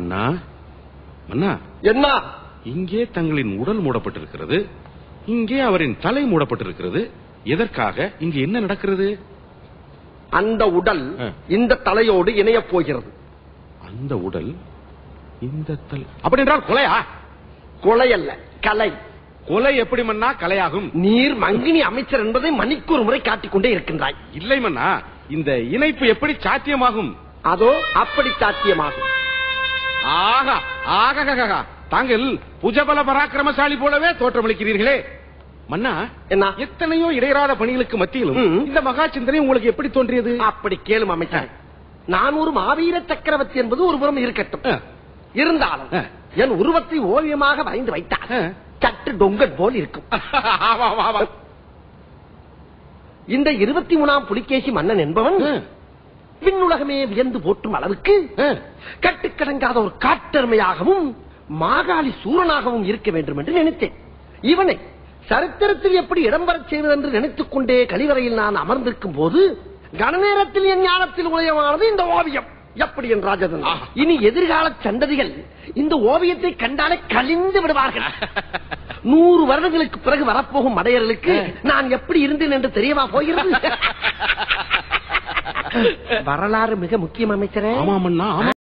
மன்னா மன்னா என்ன இங்கே தங்களின் உடல் மூடப்பட்டிருக்கிறது இங்கே அவரின் தலை மூடப்பட்டிருக்கிறது எதற்காக இங்கு என்ன நடக்கிறது அந்த உடல் ஆ. இந்த தலையோடு இணையப் போகிறது அந்த உடல் இந்த தலை அப்படி என்றால் கொலையா கொலை அல்ல கலை கொலை எப்படி மன்னா கலையாகும் நீர் மங்கினி அமைச்சர் என்பதை மணிக்கு ஒரு முறை காட்டிக் கொண்டே இருக்கின்றாய் இல்லை மன்னா இந்த இணைப்பு எப்படி சாத்தியமாகும் அதோ அப்படி சாத்தியமாகும் ஆகா ஆகா தாங்கள் புஜபல பராக்கிரமசாலி போலவே தோற்றமளிக்கிறீர்களே மன்னா என்ன எத்தனையோ இடையறாத பணிகளுக்கு மத்தியிலும் ம். இந்த மகா சிந்தனை உங்களுக்கு எப்படி தோன்றியது அப்படி கேளும் அமைச்சர் நான் ஒரு மாவீர சக்கரவர்த்தி என்பது ஒரு புறம் இருக்கட்டும் ஆ. இருந்தாலும் ஆ. என் உருவத்தை ஓவியமாக வரைந்து வைத்தால் ஆ. சற்று டொங்கன் போல் இருக்கும் ஆமா, ஆமா, ஆமா. இந்த இருபத்தி மூணாம் புலிகேசி மன்னன் என்பவன் ஆ. விண்ணுலகமே வியந்து போற்றும் அளவுக்கு ஆ. கட்டுக்கடங்காத ஒரு காட்டெருமையாகவும் மாகாளி சூரனாகவும் இருக்க வேண்டும் என்று நினைத்தேன் இவனை சரித்திரத்தில் எப்படி இடம்பெறச் செய்வது என்று நினைத்துக் கொண்டே கழிவறையில் நான் அமர்ந்திருக்கும் போது கனநேரத்தில் என் ஞானத்தில் உதயமானது இந்த ஓவியம் எப்படி என் ராஜதன் ஆஹா. இனி எதிர்கால சந்ததிகள் இந்த ஓவியத்தை கண்டாலே கழிந்து விடுவார்கள் நூறு வருடங்களுக்கு பிறகு வரப்போகும் மடையர்களுக்கு நான் எப்படி இருந்தேன் என்று தெரியவா போகிறது வரலாறு மிக முக்கியம் அமைச்சரே ஆமா மன்னா ஆமா